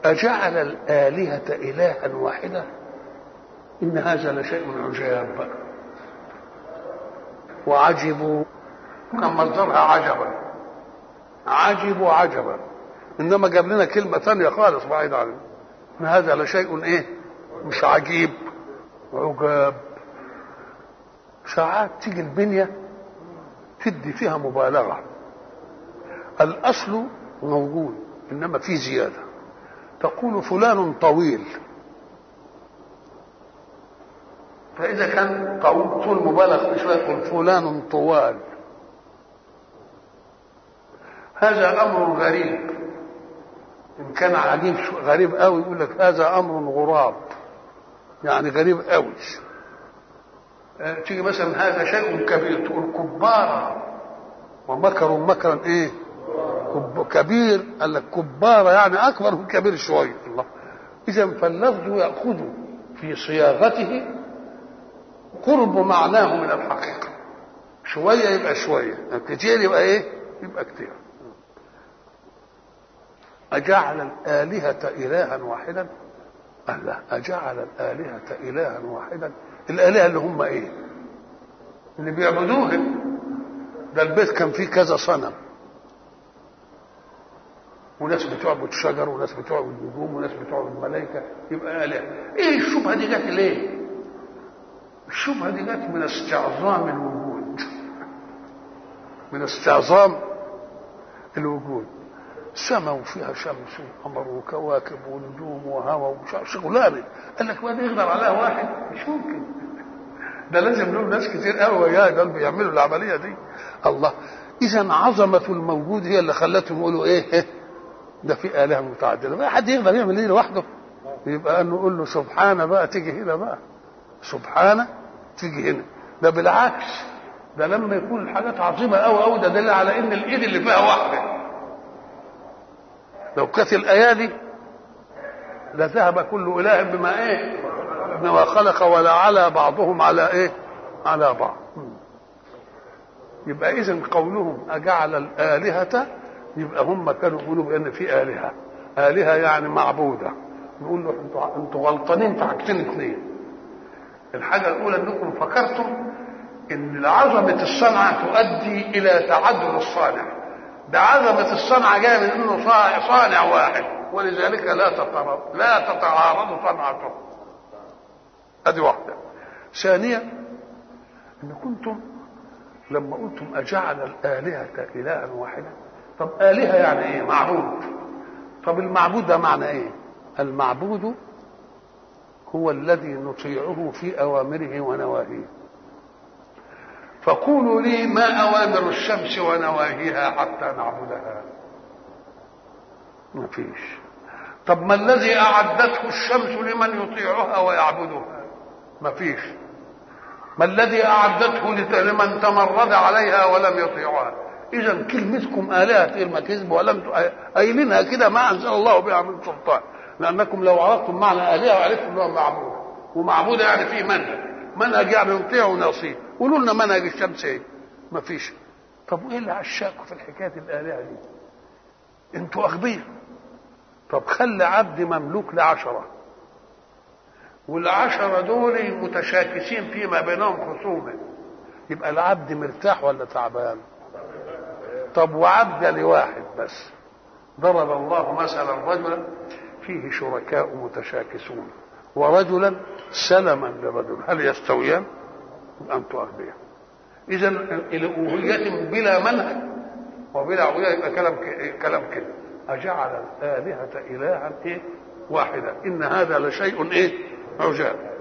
أجعل الآلهة إلها واحدا إن هذا لشيء عجاب وعجبوا كان مصدرها عجبا عجبوا عجبا إنما جاب لنا كلمة ثانية خالص بعيد عنه إن هذا لشيء إيه مش عجيب عجاب ساعات تيجي البنية تدي فيها مبالغة الأصل موجود إنما في زيادة تقول فلان طويل فإذا كان طول طول مبالغ في شوية يقول فلان طوال هذا أمر غريب إن كان عجيب غريب قوي يقول لك هذا أمر غراب يعني غريب قوي تيجي مثلا هذا شيء كبير تقول كبارة ومكروا مكرا ايه كب كبير قال لك كبارة يعني أكبر من كبير شوية الله إذا فاللفظ يأخذ في صياغته قرب معناه من الحقيقة شوية يبقى شوية كتير يبقى ايه يبقى كتير أجعل الآلهة إلها واحدا قال لا أجعل الآلهة إلها واحدا الآلهة اللي هم إيه اللي بيعبدوهم ده البيت كان فيه كذا صنم وناس بتعبد شجر وناس بتعبد نجوم وناس بتعبد ملائكة يبقى آلهة إيه الشبهة دي جت ليه؟ الشبهة دي جت من استعظام الوجود من استعظام الوجود سماء وفيها شمس وقمر وكواكب ونجوم وهواء وشغلانه قال لك ما يقدر عليها واحد مش ممكن ده لازم له ناس كتير قوي وياه دول بيعملوا العمليه دي الله اذا عظمه الموجود هي اللي خلتهم يقولوا ايه ده في اله متعدده ما حد يقدر يعمل ايه لوحده يبقى انه يقول له سبحانه بقى تيجي هنا بقى سبحانه تيجي هنا ده بالعكس ده لما يكون الحاجات عظيمه قوي قوي ده دليل على ان الايد اللي فيها واحده لو كانت الايادي لذهب كل اله بما ايه بما خلق ولا على بعضهم على ايه على بعض يبقى اذا قولهم اجعل الالهه يبقى هم كانوا يقولوا بان في الهه الهه يعني معبوده نقول له انتوا انتوا غلطانين في حاجتين اثنين الحاجه الاولى انكم فكرتم ان عظمه الصنعه تؤدي الى تعدد الصانع ده عظمة الصنعة جاية من انه صانع واحد ولذلك لا تتعارض لا تتعارض صنعته ادي واحدة ثانيا ان كنتم لما قلتم اجعل الالهة الها واحدا طب الهة يعني ايه معبود طب المعبود ده معنى ايه المعبود هو الذي نطيعه في اوامره ونواهيه فقولوا لي ما أوامر الشمس ونواهيها حتى نعبدها ما فيش طب ما الذي أعدته الشمس لمن يطيعها ويعبدها ما فيش ما الذي أعدته لمن تمرد عليها ولم يطيعها إذا كلمتكم آلهة كلمة كذب ولم قايلينها كده ما أنزل الله بها من سلطان لأنكم لو عرفتم معنى آلهة وعرفتم أنه معبود ومعبود يعني فيه منهج منهج يعني يطيع ونصير قولوا لنا منهج الشمس ايه ما فيش طب وايه اللي عشاكوا في الحكايه الالهه دي انتوا اغبياء طب خلي عبد مملوك لعشره والعشرة دول متشاكسين فيما بينهم خصومة يبقى العبد مرتاح ولا تعبان طب وعبد لواحد بس ضرب الله مثلا رجلا فيه شركاء متشاكسون ورجلا سلما لرجل هل يستويان أنتم أغبياء إذا الألوهية بلا منهج وبلا عبودية يبقى كلام كلام كده أجعل الآلهة إلها إيه واحدة إن هذا لشيء إيه عجاب